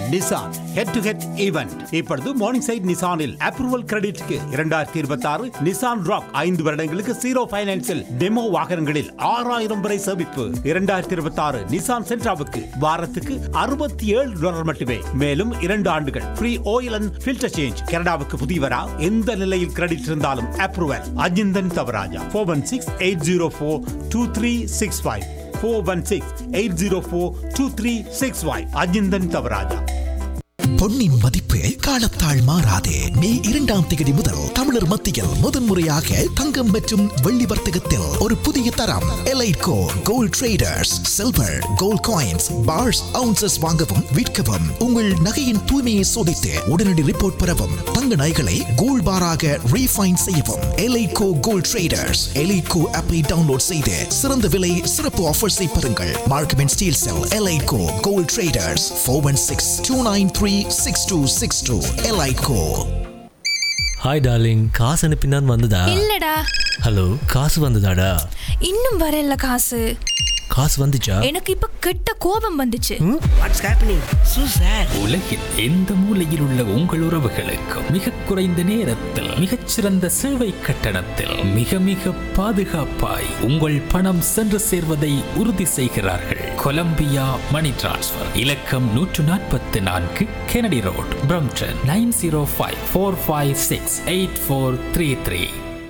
Nissan head to head event இப்பொழுது morning side நிசானில் approval கிரெடிட்க்கு இரண்டாயிரத்தி இருபத்தி ஆறு நிசான் ராக் ஐந்து வருடங்களுக்கு ஜீரோ பைனான்சில் டெமோ வாகனங்களில் ஆறாயிரம் வரை சேமிப்பு இரண்டாயிரத்தி இருபத்தி ஆறு நிசான் சென்ட்ராவுக்கு வாரத்துக்கு அறுபத்தி ஏழு டாலர் மட்டுமே மேலும் இரண்டு ஆண்டுகள் free oil and filter change கனடாவுக்கு புதியவரா எந்த நிலையில் கிரெடிட் இருந்தாலும் approval Ajinthan Thavarajah four one six eight zero four two three six five four one six eight zero four two three six five Ajinthan Thavarajah பொன்னின் மதிப்பு காலத்தால் மாறாதே மே இரண்டாம் தேதி முதல் தமிழர் மத்தியில் முதன்முறையாக தங்கம் மற்றும் வெள்ளி வர்த்தகத்தில் ஒரு புதிய தரம் Elitco gold traders silver gold coins bars ounces வாங்கவும் விற்கவும் உங்கள் நகையின் தூய்மையை சோதித்து உடனடி ரிப்போர்ட் பெறவும் தங்க நகைகளை கோல்ட் பாராக ரீஃபைன் செய்யவும் எலைட்கோ கோல்ட் ட்ரேடர்ஸ் எலைட்கோ ஆப்பை டவுன்லோட் செய்து சிறந்த விலை சிறப்பு ஆஃபர்ஸை பெறுங்கள் Markham and Steeles cell Elitco gold traders four one six two nine three six two six two Elitco hi darling காசு அனுப்பினான் வந்ததா இல்லடா ஹலோ காசு வந்ததாடா இன்னும் வரல காசு காசு வந்துச்சா எனக்கு இப்ப கெட்ட கோபம் வந்துச்சு வாட்ஸ் ஹேப்பனிங் சூ சார் உலகில் எந்த மூலையில் உள்ள உங்கள் உறவுகளுக்கு மிக குறைந்த நேரத்தில் மிகச்சிறந்த சேவை கட்டணத்தில் மிக மிக பாதுகாப்பாய் உங்கள் பணம் சென்று சேர்வதை உறுதி செய்கிறார்கள் கொலம்பியா மணி டிரான்ஸ்ஃபர் இலக்கம் நூற்று நாற்பத்தி நான்கு Kennedy road Brampton nine zero five four five six eight four three three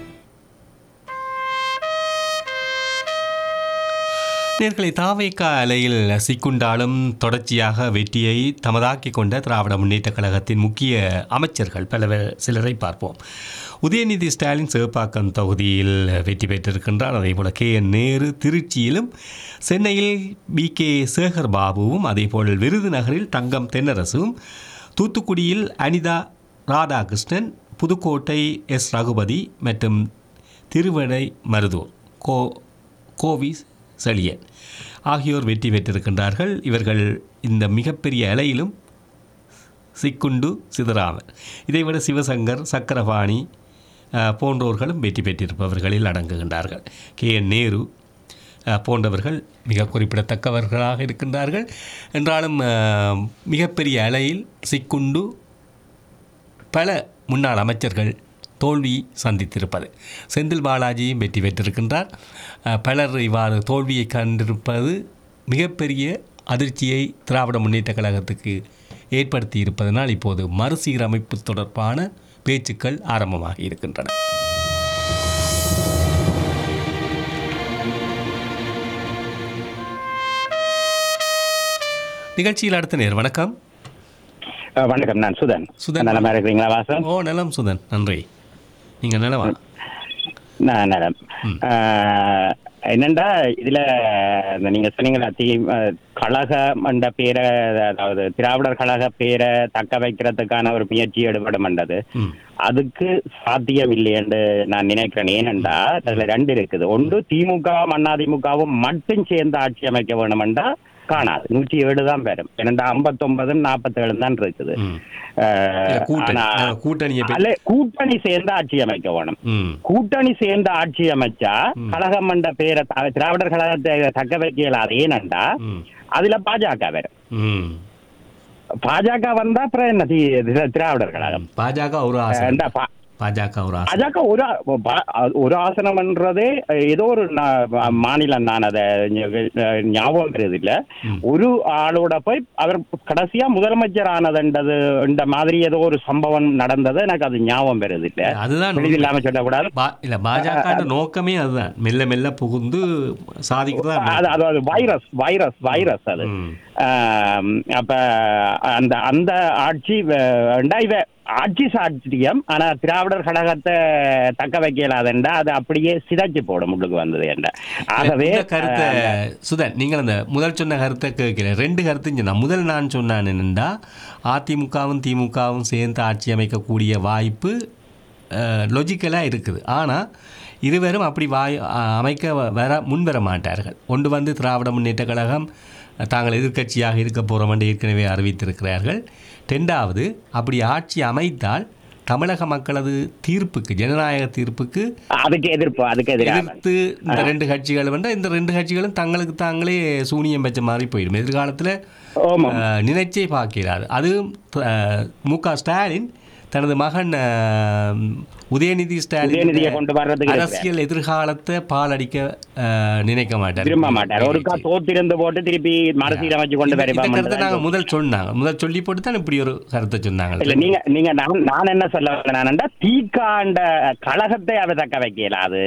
நேர்களை தாவேக்கா அலையில் சிக்குண்டாலும் தொடர்ச்சியாக வெற்றியை தமதாக்கிக் கொண்ட திராவிட முன்னேற்றக் கழகத்தின் முக்கிய அமைச்சர்கள் பல வே- சிலரை பார்ப்போம் உதயநிதி ஸ்டாலின் சிவப்பாக்கம் தொகுதியில் வெற்றி பெற்றிருக்கின்றார் அதேபோல் கே என் நேரு திருச்சியிலும் சென்னையில் பி கே சேகர் பாபுவும் அதேபோல் விருதுநகரில் தங்கம் தென்னரசும் தூத்துக்குடியில் அனிதா ராதாகிருஷ்ணன் புதுக்கோட்டை எஸ் ரகுபதி மற்றும் திருவடை மருதூர் கோ கோவி செழியன் ஆகியோர் வெற்றி பெற்றிருக்கின்றார்கள் இவர்கள் இந்த மிகப்பெரிய அலையிலும் சிக்குண்டு சிதறாமல் இதைவிட சிவசங்கர் சக்கரபாணி அஹ், போன்றோர்களும் வெற்றி பெற்றிருப்பவர்களில் அடங்குகின்றார்கள் கே என் நேரு அஹ், போன்றவர்கள் மிக குறிப்பிடத்தக்கவர்களாக இருக்கின்றார்கள் என்றாலும் அஹ், மிகப்பெரிய அலையில் சிக்குண்டு பல முன்னாள் அமைச்சர்கள் தோல்வி சந்தித்திருப்பது செந்தில் பாலாஜியும் வெற்றி பெற்றிருக்கின்றார் அஹ், பலர் இவ்வாறு தோல்வியை கண்டிருப்பது மிகப்பெரிய அதிர்ச்சியை திராவிட முன்னேற்றக் கழகத்துக்கு ஏற்படுத்தி இருப்பதனால் இப்போது மறுசீரமைப்பு தொடர்பான பேச்சுக்கள் ஆரம்பமாகி இருக்கின்றன நிகழ்ச்சியில் அடுத்த நேர் வணக்கம் அஹ் வணக்கம் நான் சுதன் சுதன். நலமா இருக்கிறீங்களா வாசன் ஓ நலம் சுதன் நன்றி நீங்கள் நலமா நான் நலம் அஹ், என்னண்டா இதுல இந்த நீங்க சொன்னீங்களா தி அஹ், கழகம் என்ற பேரை அதாவது திராவிடர் கழக பேரை தக்க வைக்கிறதுக்கான ஒரு முயற்சி எடுபடுமென்றது ம் அதுக்கு சாத்தியம் இல்லை என்று நான் நினைக்கிறேன் ஏனென்றா அதுல ரெண்டு இருக்குது ஒன்று திமுகவும் அதிமுகவும் மட்டும் சேர்ந்து ஆட்சி அமைக்க வேணுமென்றா காணாது நூற்றி ஏழு தான் பெறும் ஏனென்றா ஐம்பத்தொன்பது நாற்பத்தேழு தான் இருக்குது ம் அஹ், இல்ல, கூட்டணி ஆனா- அஹ், கூட்டணியை பற்றி- அல்ல, கூட்டணி சேர்ந்து ஆட்சி அமைக்க வேணும் ம் கூட்டணி சேர்ந்து ஆட்சி அமைச்சா கழகம் என்ற பேரை த- திராவிடர் கழகத்தை தக்க வைக்க இயலாது ஏனண்டா ம் அதுல பாஜக வரும் ம் பாஜக வந்தா அப்புறம் என்ன தி- தி- திராவிடர் கழகம் பாஜக ஒரு ஆசனம் இந்த பா- பாஜக ஒரு ஆசனம் பாஜக ஒரு ஆ- பா- ஒரு ஆசனம்ன்றதே ஏதோ ஒரு நா- மாநிலம் நான் அதை ஞ- ஞாபகம் வருது இல்ல ஒரு ஆளோட போய் அவர் கடைசியா முதலமைச்சர் ஆனதுன்றது இந்த மாதிரி ஏதோ ஒரு சம்பவம் நடந்தது எனக்கு அது ஞாபகம் வருது இல்ல அதுதான் வெளியில் இல்லாம சொல்லக்கூடாது பா இல்ல பாஜக நோக்கமே அதுதான் மெல்ல மெல்ல புகுந்து சாதிக்கிறதா அது அது அது வைரஸ் வைரஸ் வைரஸ் அது ம். ஆம், அப்ப அந்த அந்த ஆட்சி வ- வேண்டா இவ ஆட்சி சாட்சியம் ஆனா திராவிடர் கழகத்தை தக்க வைக்கலாதுண்டா அது அப்படியே சிதைச்சு போடும் உள்ளுக்கு வந்தது என்ற ஆகவே இந்த கருத்தை அஹ், சுதன் நீங்கள் அந்த முதல் சொன்ன கருத்தை கேட்கல ரெண்டு கருத்து சொன்னா முதல் நான் சொன்னான் என்னென்னா அதிமுகவும் திமுகவும் சேர்ந்து ஆட்சி அமைக்கக்கூடிய வாய்ப்பு லொஜிக்கலாக இருக்குது ஆனால் இருவரும் அப்படி வாய் அ- அமைக்க வ- வர முன்வர மாட்டார்கள் ஒன்று வந்து திராவிட முன்னேற்ற கழகம் தாங்கள் எதிர்க்கட்சியாக இருக்க போகிறோம் என்று ஏற்கனவே அறிவித்திருக்கிறார்கள் ரெண்டாவது அப்படி ஆட்சி அமைத்தால் தமிழக மக்களது தீர்ப்புக்கு ஜனநாயக தீர்ப்புக்கு அதுக்கு எதிர்ப்பு அதுக்கு எதிராக எதிர்த்து இந்த ரெண்டு கட்சிகள் வந்து இந்த ரெண்டு கட்சிகளும் தங்களுக்கு தாங்களே சூனியம் வச்ச மாதிரி போயிடும் எதிர்காலத்தில் ஆமாம் நினைச்சே பார்க்கிறார் அது மு க ஸ்டாலின் தனது மகன் அஹ், உதயநிதி ஸ்டாலின் உதயநிதியை கொண்டு வர்றதுக்கு அரசியல் எதிர்காலத்தை பாலடிக்க அஹ், நினைக்க மாட்டார் விரும்ப மாட்டார் ஒருக்கா தோத்திருந்து போட்டு திருப்பி மறுசீரமைச்சு கொண்டு இந்த- இந்த கருத்தை வருவாங்க நாங்கள் முதல் சொன்னாங்க முதல் சொல்லி போட்டு தான் இப்படி ஒரு கருத்தை இல்ல சொன்னாங்க நீங்க நீங்க நான் நான் என்ன சொல்ல வரேன்னா தீக்காண்ட கழகத்தை அவ தக்க வைக்கல அது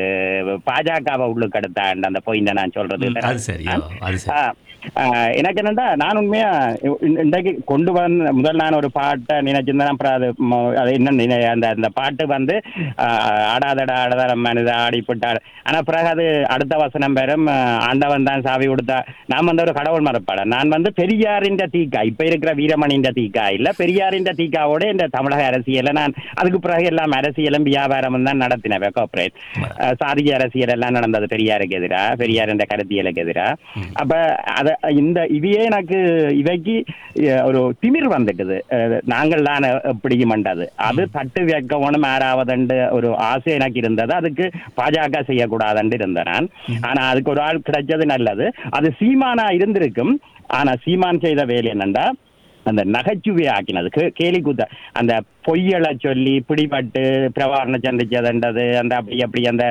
பாஜகவை உள்ளுக்கு எடுத்தாண்ட அந்த பாயிண்ட நான் சொல்றது ம், அது சரி ஓ, அது சரி ஆ, ஆ, எனக்கு என்னடா நான் உண்மையா இ- இன்றைக்கு கொண்டு வந்த முதல் நான் ஒரு பாட்டை நினைச்சிருந்தேன் அப்புறம் அது ம- அது என்ன நினை- அந்த அந்த பாட்டு வந்து ஆ, ஆடாதடா ஆடாத மனித ஆடிப்பட்டார் ஆனா பிறகு அது அடுத்த வசனம் பெறும் ஆ, ஆண்டவன் தான் சாவி கொடுத்தா நான் வந்து ஒரு கடவுள் மரப்பாளர் நான் வந்து பெரியாரின் தீக்கா இப்ப இருக்கிற வீரமணியின் தீக்கா இல்ல பெரியாரின் தீக்காவோட இந்த தமிழக அரசியலை நான் அதுக்கு பிறகு எல்லாம் அரசியலும் வியாபாரமும் தான் நடத்தினேன் கார்பரேட் சாதிய அரசியல் எல்லாம் நடந்தது பெரியாருக்கு எதிரா பெரியார் என்ற கருத்தியலுக்கு எதிரா அப்ப அத இந்த இவையே எனக்கு இவைக்கு அஹ், ஒரு திமிர் வந்துட்டுது அஹ், நாங்கள் தான் எப்படி மண்டது அது தட்டு வைக்கணும் ஆறாவதுண்டு ஒரு ஆசை எனக்கு இருந்தது அதுக்கு பாஜக செய்யக்கூடாதுன்னு இருந்தேன் நான் ஆனா அதுக்கு ஒரு ஆள் கிடைச்சது நல்லது அது சீமானா இருந்திருக்கும் ஆனா சீமான் செய்த வேலை என்னண்டா அந்த நகைச்சுவை ஆக்கினது கே- கேலி கூத்த அந்த பொய்யலை சொல்லி பிடிபட்டு பிரபாரண சந்திச்சதுன்றது அந்த அப்படி அப்படி அந்த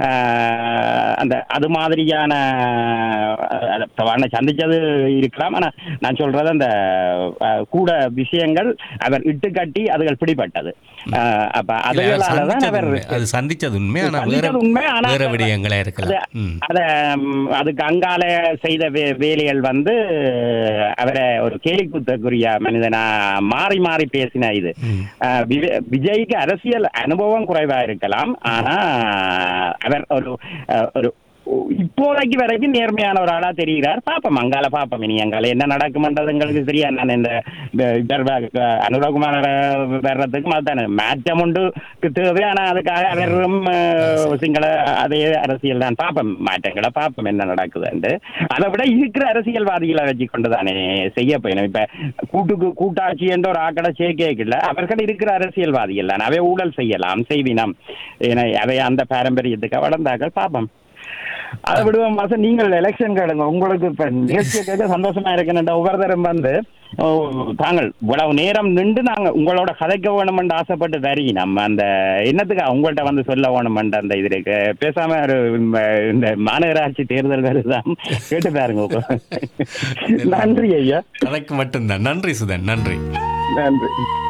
ஆஹ், அந்த அது மாதிரியான ஆஹ், பிரபாரண சந்திச்சது இருக்கலாம் ஆனா நான் சொல்றது அந்த ஆஹ், கூட விஷயங்கள் அவர் இட்டு கட்டி அதுகள் பிடிபட்டது ஆஹ், அப்ப இல்ல, அவர் அதுகளாலதான் சந்திச்சது அவர் உண்மை. அது சந்திச்சது உண்மை ஆனா வேற சந்திச்சது உண்மை, ஆனா வேற அது- விடயங்களா இருக்கலாம் அது- ம். அத ம், அதுக்கு அங்கால செய்த வே- வேலைகள் வந்து அவரை ஒரு கேலிக்கூத்தக்குரிய மனிதனா மாறி மாறி பேசின இது அஹ், விவே- விஜய்க்கு அரசியல் அனுபவம் குறைவா இருக்கலாம் ஆனா அவர் ஒரு அஹ், ஒரு இப்போதைக்கு வரைக்கும் நேர்மையான ஒரு ஆளா தெரிகிறார் பாப்போம் அங்கால பாப்போம் இனி அங்கால என்ன நடக்கும்ன்றது எங்களுக்கு தெரியா நான் இந்த இவர் வ- அனுரகுமார் வர்றதுக்கு அதுதானே மாற்றம் உண்டு தேவை ஆனா அதுக்காக அவரும் அஹ், சிங்கள அதே அரசியல் தான் பாப்போம் மாற்றங்களை பாப்போம் என்ன நடக்குதுன்ட்டு அதை விட இருக்கிற அரசியல்வாதிகளை வச்சு கொண்டு தானே செய்ய போயணும் இப்ப கூட்டுக்கு கூட்டாட்சி என்ற ஒரு ஆக்கடை சேர்க்கல அவர்கள் இருக்கிற அரசியல்வாதிகள் தான் அவை ஊழல் செய்யலாம் செய்வினம் ஏன்னா அவை அந்த பாரம்பரியத்துக்கு வளர்ந்தார்கள் பாப்போம் அதை விடுவோம் மாசம் நீங்கள் எலெக்ஷன் கேளுங்க உங்களுக்கு இப்ப நிகழ்ச்சியை கேட்க சந்தோஷமா இருக்குன்னு ஒவ்வொருத்தரும் வந்து ஓ, தாங்கள் இவ்வளவு நேரம் நின்று நாங்க உங்களோட கதைக்க வேணுமென்று ஆசைப்பட்டு தரி நம்ம அந்த என்னத்துக்கு உங்கள்ட்ட வந்து சொல்ல வேணுமென்ற அந்த இது இருக்கு பேசாம ஒரு ம, இந்த மாநகராட்சி தேர்தல் வருதான் கேட்டு பாருங்க நன்றி ஐயா கதைக்கு மட்டும்தான் நன்றி சுதன் நன்றி நன்றி